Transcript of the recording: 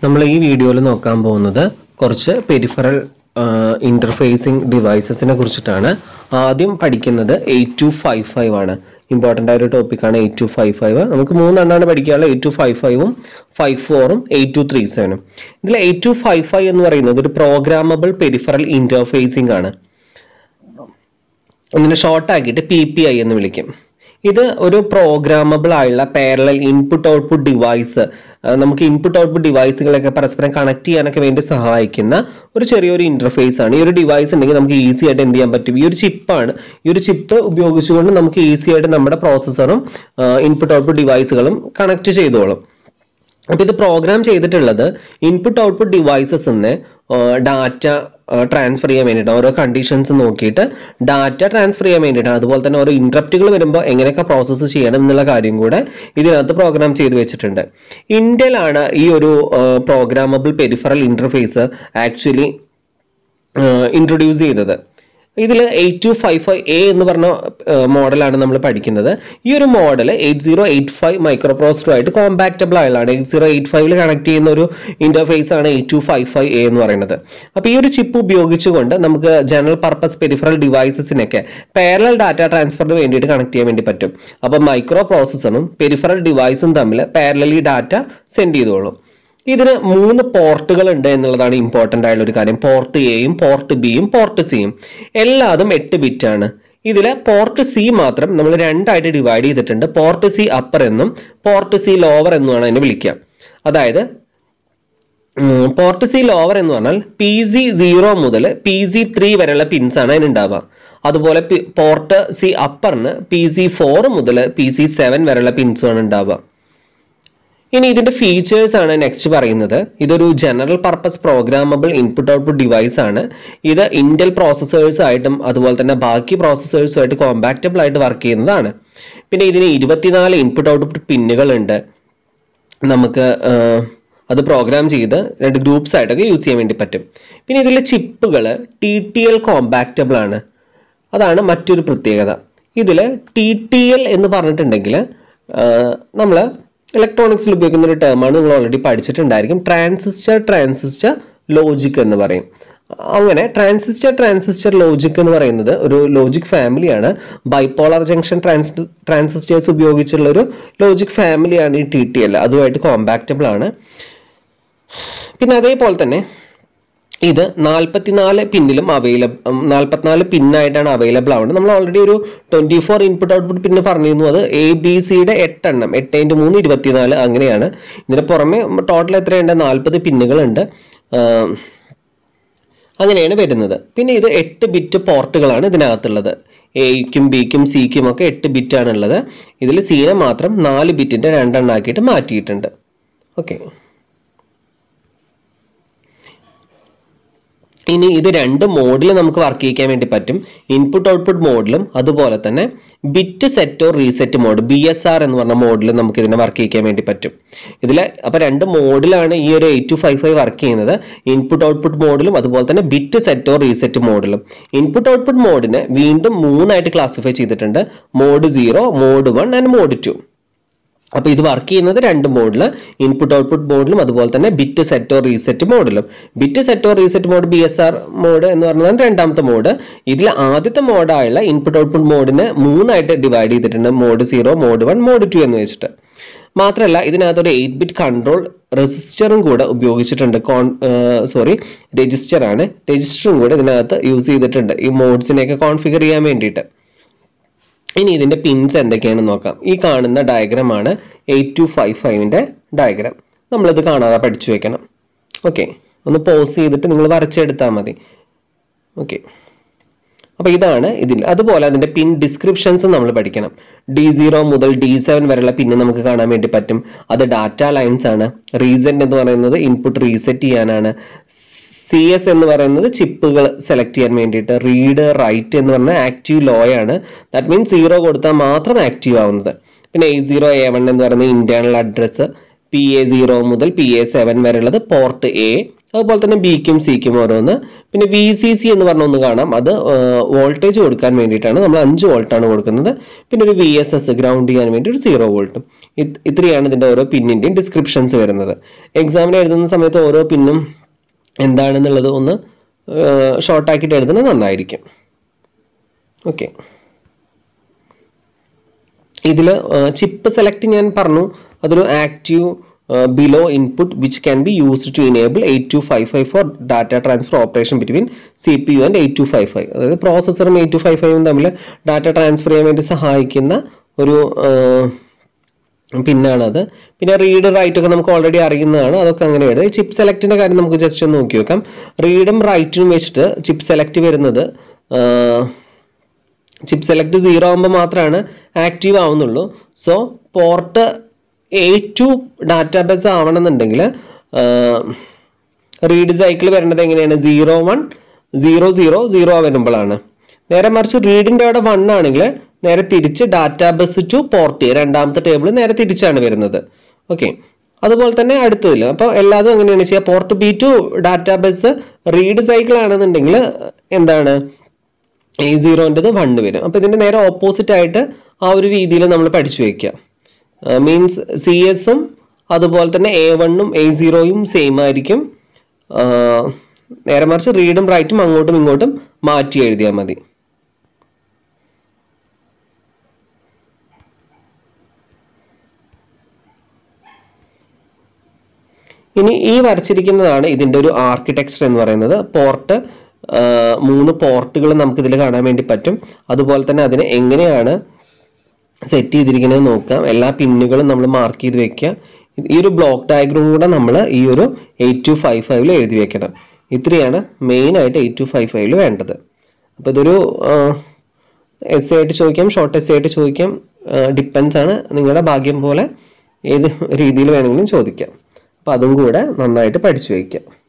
നമ്മൾ ഈ വീഡിയോയിൽ നോക്കാൻ പോകുന്നത് കുറച്ച് പെരിഫറൽ ഇന്റർഫേസിംഗ് ഡിവൈസസിനെ കുറിച്ചിട്ടാണ് ആദ്യം പഠിക്കുന്നത് എയ്റ്റ് ടു ഫൈവ് ഫൈവ് ആണ് ഇമ്പോർട്ടൻ്റ് ആയ ഒരു ടോപ്പിക്കാണ് എയ്റ്റ് ടു ഫൈവ് ഫൈവ് നമുക്ക് മൂന്നെണ്ണമാണ് പഠിക്കാനുള്ളത് എയ്റ്റ് ടു ഫൈവ് ഫൈവും ഫൈവ് ഫോറും എയ്റ്റ് ടു ത്രീ സെവനും ഇതിൽ എയ്റ്റ് ടു ഫൈവ് ഫൈവ് എന്ന് പറയുന്നത് ഒരു പ്രോഗ്രാമബിൾ പെരിഫറൽ ഇന്റർഫേസിംഗ് ആണ് ഇതിനെ ഷോർട്ട് ആക്കിയിട്ട് പി പി ഐ എന്ന് വിളിക്കും ഇത് ഒരു പ്രോഗ്രാമബിൾ ആയുള്ള പാരലൽ ഇൻപുട്ട് ഔട്ട്പുട്ട് ഡിവൈസ് നമുക്ക് ഇൻപുട്ട് ഔട്ട്പുട്ട് ഡിവൈസുകളൊക്കെ പരസ്പരം കണക്ട് ചെയ്യാനൊക്കെ വേണ്ടി സഹായിക്കുന്ന ഒരു ചെറിയൊരു ഇന്റർഫേസ് ആണ് ഈ ഒരു ഡിവൈസ് ഉണ്ടെങ്കിൽ നമുക്ക് ഈസി ആയിട്ട് എന്ത് ചെയ്യാൻ പറ്റും ഈ ഒരു ചിപ്പാണ് ഈ ഒരു ചിപ്പ് ഉപയോഗിച്ചുകൊണ്ട് നമുക്ക് ഈസി ആയിട്ട് നമ്മുടെ പ്രോസസ്സറും ഇൻപുട്ട് ഔട്ട്പുട്ട് ഡിവൈസുകളും കണക്ട് ചെയ്തോളും അപ്പോൾ ഇത് പ്രോഗ്രാം ചെയ്തിട്ടുള്ളത് ഇൻപുട്ട് ഔട്ട്പുട്ട് ഡിവൈസസ് നിന്ന് ഡാറ്റ ട്രാൻസ്ഫർ ചെയ്യാൻ വേണ്ടിയിട്ട് ഓരോ കണ്ടീഷൻസ് നോക്കിയിട്ട് ഡാറ്റ ട്രാൻസ്ഫർ ചെയ്യാൻ വേണ്ടിയിട്ടാണ് അതുപോലെ തന്നെ ഓരോ ഇൻട്രപ്റ്റുകൾ വരുമ്പോൾ എങ്ങനെയൊക്കെ പ്രോസസ്സ് ചെയ്യണം എന്നുള്ള കാര്യം കൂടെ ഇതിനകത്ത് പ്രോഗ്രാം ചെയ്ത് വെച്ചിട്ടുണ്ട് ഇന്ത്യയിലാണ് ഈ ഒരു programmable peripheral interface actually introduce ചെയ്തത് ഇതിൽ eight two five five A എന്ന് പറഞ്ഞ മോഡലാണ് നമ്മൾ പഠിക്കുന്നത് ഈ ഒരു model eight zero eight five micro പ്രോസറുമായിട്ട് കോമ്പാക്റ്റബിൾ ആയുള്ളതാണ് എയ്റ്റ് സീറോ എയ്റ്റ് ഫൈവിൽ കണക്ട് ചെയ്യുന്ന ഒരു ഇന്റർഫേസ് ആണ് eight two five five A എന്ന് പറയുന്നത് അപ്പോൾ ഈ ഒരു ചിപ്പ് ഉപയോഗിച്ചുകൊണ്ട് നമുക്ക് ജനറൽ പർപ്പസ് പെരിഫറൽ ഡിവൈസസിനൊക്കെ പാരലൽ ഡാറ്റ ട്രാൻസ്ഫറിന് വേണ്ടിയിട്ട് കണക്ട് ചെയ്യാൻ വേണ്ടി പറ്റും അപ്പോൾ മൈക്രോ പ്രോസസ്സറും പെരിഫറൽ ഡിവൈസും തമ്മിൽ പാരലലി ഡാറ്റ സെൻഡ് ചെയ്തോളും ഇതിന് മൂന്ന് പോർട്ടുകൾ ഉണ്ട് എന്നുള്ളതാണ് ഇമ്പോർട്ടൻ്റ് ആയുള്ള ഒരു കാര്യം പോർട്ട് എയും പോർട്ട് ബിയും പോർട്ട് സിയും എല്ലാതും എട്ട് ബിറ്റ് ആണ് ഇതിൽ പോർട്ട് സി മാത്രം നമ്മൾ രണ്ടായിട്ട് ഡിവൈഡ് ചെയ്തിട്ടുണ്ട് പോർട്ട് സി അപ്പർ എന്നും പോർട്ട് സി ലോവർ എന്നുമാണ് അതിനെ വിളിക്കുക അതായത് പോർട്ട് സി ലോവർ എന്ന് പറഞ്ഞാൽ പി സി സീറോ മുതൽ പി സി ത്രീ വരെയുള്ള പിൻസ് ആണ് അതിനുണ്ടാവുക അതുപോലെ പോർട്ട് സി അപ്പറിന് പി സി ഫോർ മുതൽ പി സി സെവൻ വരെയുള്ള പിൻസുമാണ് ഉണ്ടാവുക ഇനി ഇതിന്റെ ഫീച്ചേഴ്സ് ആണ് നെക്സ്റ്റ് പറയുന്നത് ഇതൊരു general purpose programmable input output device ആണ് ഇത് ഇന്റൽ പ്രോസസ്സേഴ്സ് ആയിട്ടും അതുപോലെ തന്നെ ബാക്കി പ്രോസസ്സേഴ്സുമായിട്ട് കോമ്പാക്റ്റബിൾ ആയിട്ട് വർക്ക് ചെയ്യുന്നതാണ് പിന്നെ ഇതിന് ഇരുപത്തിനാല് ഇൻപുട്ട് ഔട്ട്പുട്ട് പിന്നുകൾ ഉണ്ട് നമുക്ക് അത് പ്രോഗ്രാം ചെയ്ത് രണ്ട് ഗ്രൂപ്പ്സ് ആയിട്ടൊക്കെ യൂസ് ചെയ്യാൻ വേണ്ടി പറ്റും പിന്നെ ഇതിലെ ചിപ്പുകൾ ടി ടി എൽ കോമ്പാക്റ്റബിൾ ആണ് അതാണ് മറ്റൊരു പ്രത്യേകത ഇതിൽ ടി ടി എൽ എന്ന് പറഞ്ഞിട്ടുണ്ടെങ്കിൽ നമ്മൾ ഇലക്ട്രോണിക്സിൽ ഉപയോഗിക്കുന്ന ഒരു ടേമാണ് നിങ്ങൾ ഓൾറെഡി പഠിച്ചിട്ടുണ്ടായിരിക്കും ട്രാൻസിസ്റ്റർ ട്രാൻസിസ്റ്റർ ലോജിക് എന്ന് പറയും അങ്ങനെ ട്രാൻസിസ്റ്റർ ട്രാൻസിസ്റ്റർ ലോജിക് എന്ന് പറയുന്നത് ഒരു ലോജിക് ഫാമിലിയാണ് ബൈപ്പോളർ ജംഗ്ഷൻ ട്രാൻസ് ട്രാൻസിസ്റ്റേഴ്സ് ഉപയോഗിച്ചുള്ള ഒരു ലോജിക് ഫാമിലിയാണ് ഈ ടി ടി എൽ അതുമായിട്ട് കോമ്പാക്റ്റബിൾ ആണ് പിന്നെ അതേപോലെ തന്നെ ഇത് നാൽപ്പത്തിനാല് പിന്നിലും അവൈലബിൾ നാൽപ്പത്തിനാല് പിന്നായിട്ടാണ് അവൈലബിൾ ആവുന്നത് നമ്മൾ ഓൾറെഡി ഒരു ട്വന്റി ഫോർ ഇൻപുട്ട് ഔട്ട്പുട്ട് പിന്നെ പറഞ്ഞിരുന്നു അത് എ ബി സിയുടെ എട്ടെണ്ണം എട്ട് ഇൻറ്റു മൂന്ന് ഇരുപത്തിനാല് അങ്ങനെയാണ് ഇതിന് പുറമെ ടോട്ടൽ എത്രയുണ്ട് നാൽപ്പത് പിന്നുകളുണ്ട് അങ്ങനെയാണ് വരുന്നത് പിന്നെ ഇത് എട്ട് ബിറ്റ് പോർട്ടുകളാണ് ഇതിനകത്തുള്ളത് എയ്ക്കും ബിക്കും സിക്കും ഒക്കെ എട്ട് ബിറ്റാണ് ഉള്ളത് ഇതിൽ സീനെ മാത്രം നാല് ബിറ്റിൻ്റെ രണ്ടെണ്ണാക്കിയിട്ട് മാറ്റിയിട്ടുണ്ട് ഓക്കെ ഇനി ഇത് രണ്ട് മോഡിൽ നമുക്ക് വർക്ക് ചെയ്യിക്കാൻ വേണ്ടി പറ്റും ഇൻപുട്ട് ഔട്ട്പുട്ട് മോഡിലും അതുപോലെ തന്നെ bit set or reset mode B S R എന്ന് പറഞ്ഞ മോഡിൽ നമുക്ക് ഇതിനെ വർക്ക് ചെയ്യിക്കാൻ വേണ്ടി പറ്റും ഇതിൽ അപ്പോൾ രണ്ട് മോഡിലാണ് ഈ ഒരു eight two five five work ചെയ്യുന്നത് ഇൻപുട്ട് ഔട്ട്പുട്ട് മോഡിലും അതുപോലെ തന്നെ ബിറ്റ് സെറ്റ് ഓർ റീസെറ്റ് മോഡിലും ഇൻപുട്ട് ഔട്ട്പുട്ട് മോഡിനെ വീണ്ടും മൂന്നായിട്ട് ക്ലാസിഫൈ ചെയ്തിട്ടുണ്ട് mode zero mode one and mode two അപ്പോൾ ഇത് വർക്ക് ചെയ്യുന്നത് രണ്ട് മോഡിൽ ഇൻപുട്ട് ഔട്ട്പുട്ട് മോഡിലും അതുപോലെ തന്നെ ബിറ്റ് സെറ്റ് ഓർ റീസെറ്റ് മോഡിലും bit set or reset mode B S R mode എന്ന് പറഞ്ഞതാണ് രണ്ടാമത്തെ മോഡ് ഇതിൽ ആദ്യത്തെ മോഡായുള്ള ഇൻപുട്ട് ഔട്ട്പുട്ട് മോഡിനെ മൂന്നായിട്ട് ഡിവൈഡ് ചെയ്തിട്ടുണ്ട് mode zero mode one mode two എന്ന് വെച്ചിട്ട് മാത്രമല്ല ഇതിനകത്ത് ഒരു എയ്റ്റ് ബിറ്റ് കൺട്രോൾ റെസിസ്റ്ററും കൂടെ ഉപയോഗിച്ചിട്ടുണ്ട് കോൺ സോറി രജിസ്റ്റർ ആണ് രജിസ്റ്ററും കൂടെ ഇതിനകത്ത് യൂസ് ചെയ്തിട്ടുണ്ട് ഈ മോഡ്സിനെയൊക്കെ കോൺഫിഗർ ചെയ്യാൻ വേണ്ടിയിട്ട് ഇനി ഇതിൻ്റെ പിൻസ് എന്തൊക്കെയാണെന്ന് നോക്കാം ഈ കാണുന്ന ഡയഗ്രമാണ് എയ്റ്റ് ടു ഫൈവ് ഫൈവിൻ്റെ ഡയഗ്രാം നമ്മളിത് കാണാതെ പഠിച്ചു വെക്കണം ഓക്കെ ഒന്ന് പോസ് ചെയ്തിട്ട് നിങ്ങൾ വരച്ചെടുത്താൽ മതി ഓക്കെ അപ്പോൾ ഇതാണ് ഇതിൽ അതുപോലെ അതിൻ്റെ പിൻ ഡിസ്ക്രിപ്ഷൻസ് നമ്മൾ പഠിക്കണം ഡി സീറോ മുതൽ ഡി സെവൻ വരെയുള്ള പിന്ന് നമുക്ക് കാണാൻ വേണ്ടി പറ്റും അത് ഡാറ്റ ലൈൻസ് ആണ് റീസെറ്റ് എന്ന് പറയുന്നത് ഇൻപുട്ട് റീസെറ്റ് ചെയ്യാനാണ് സി എസ് എന്ന് പറയുന്നത് ചിപ്പുകൾ സെലക്ട് ചെയ്യാൻ വേണ്ടിയിട്ട് റീഡ് റൈറ്റ് എന്ന് പറഞ്ഞാൽ ആക്റ്റീവ് ലോ ആണ് ദാറ്റ് മീൻസ് സീറോ കൊടുത്താൽ മാത്രം ആക്റ്റീവ് ആവുന്നത് പിന്നെ എ സീറോ എ വൺ എന്ന് പറയുന്നത് internal address P A zero മുതൽ പി എ സെവൻ വരെയുള്ളത് പോർട്ട് എ അതുപോലെ തന്നെ ബിക്കും സിക്കും ഓരോന്ന് പിന്നെ വി സി സി എന്ന് പറഞ്ഞ ഒന്ന് കാണാം അത് വോൾട്ടേജ് കൊടുക്കാൻ വേണ്ടിയിട്ടാണ് നമ്മൾ അഞ്ച് വോൾട്ടാണ് കൊടുക്കുന്നത് പിന്നെ ഒരു വി എസ് എസ് ഗ്രൗണ്ട് ചെയ്യാൻ വേണ്ടി ഒരു സീറോ വോൾട്ടും ഇത്രയാണ് ഇതിൻ്റെ ഓരോ പിന്നിൻ്റെയും ഡിസ്ക്രിപ്ഷൻസ് വരുന്നത് എക്സാമിന് എഴുതുന്ന സമയത്ത് ഓരോ പിന്നും എന്താണെന്നുള്ളത് ഒന്ന് ഷോർട്ടാക്കിയിട്ട് എഴുതുന്നത് നന്നായിരിക്കും ഓക്കെ ഇതിൽ ചിപ്പ് സെലക്ട് ഞാൻ പറഞ്ഞു അതൊരു active below input which can be used to enable eight two five five for data transfer operation between C P U and eight two five five അതായത് പ്രോസസ്സറും എയ്റ്റ് ടു ഫൈവ് ഫൈവും തമ്മിൽ data transfer ചെയ്യാൻ വേണ്ടി സഹായിക്കുന്ന ഒരു പിന്നാണത് പിന്നെ read write ഒക്കെ നമുക്ക് ഓൾറെഡി അറിയുന്നതാണ് അതൊക്കെ അങ്ങനെ വരുന്നത് ചിപ്പ് സെലക്റ്റിന്റെ കാര്യം നമുക്ക് ജസ്റ്റ് ഒന്ന് നോക്കി നോക്കാം റീഡും റൈറ്റിനും വെച്ചിട്ട് ചിപ്പ് സെലക്ട് വരുന്നത് ചിപ്പ് സെലക്ട് സീറോ ആകുമ്പോൾ മാത്രമാണ് ആക്റ്റീവ് ആവുന്നുള്ളൂ so port eight two database ആവണമെന്നുണ്ടെങ്കിൽ റീഡ് സൈക്കിൾ വരേണ്ടത് എങ്ങനെയാണ് zero one zero zero zero വരുമ്പോഴാണ് നേരെ മറിച്ച് റീഡിൻ്റെ അവിടെ വൺ ആണെങ്കിൽ നേരെ തിരിച്ച് ഡാറ്റാബേസ് ടു പോർട്ട് രണ്ടാമത്തെ ടേബിൾ നേരെ തിരിച്ചാണ് വരുന്നത് ഓക്കെ അതുപോലെ തന്നെ അടുത്തതിൽ അപ്പോൾ എല്ലാതും എങ്ങനെയാണ് ചെയ്യുക port B to database read cycle ആണെന്നുണ്ടെങ്കിൽ എന്താണ് എ സീറോൻ്റെത് വണ്ണ് വരും അപ്പോൾ ഇതിൻ്റെ നേരെ ഓപ്പോസിറ്റ് ആയിട്ട് ആ ഒരു രീതിയിൽ നമ്മൾ പഠിച്ചു വയ്ക്കുക മീൻസ് സി എസും അതുപോലെ തന്നെ എ വണ്ണും എ സീറോയും സെയിം ആയിരിക്കും നേരെ മറിച്ച് റീഡും റൈറ്റും അങ്ങോട്ടും ഇങ്ങോട്ടും മാറ്റി എഴുതിയാൽ മതി ഇനി ഈ വരച്ചിരിക്കുന്നതാണ് ഇതിൻ്റെ ഒരു ആർക്കിടെക്ചർ എന്ന് പറയുന്നത് പോർട്ട് മൂന്ന് പോർട്ടുകൾ നമുക്ക് ഇതിൽ കാണാൻ വേണ്ടി പറ്റും അതുപോലെ തന്നെ അതിനെ എങ്ങനെയാണ് സെറ്റ് ചെയ്തിരിക്കുന്നത് നോക്കാം എല്ലാ പിന്നുകളും നമ്മൾ മാർക്ക് ചെയ്ത് വെക്കുക ഈ ഒരു ബ്ലോക്ക് ഡയഗ്രം കൂടെ നമ്മൾ ഈ ഒരു എയ്റ്റ് ടു ഫൈവ് ഫൈവിൽ എഴുതി വെക്കണം ഇത്രയാണ് മെയിൻ ആയിട്ട് എയ്റ്റ് ടു ഫൈവ് ഫൈവിൽ വേണ്ടത് അപ്പോൾ ഇതൊരു എസ് ആയിട്ട് ചോദിക്കാം ഷോർട്ട് എസ് ആയിട്ട് ചോദിക്കാം ഡിപ്പെൻസ് ആണ് നിങ്ങളുടെ ഭാഗ്യം പോലെ ഏത് രീതിയിൽ വേണമെങ്കിലും ചോദിക്കാം അപ്പോൾ അതും കൂടെ നന്നായിട്ട് പഠിച്ചു വയ്ക്കാം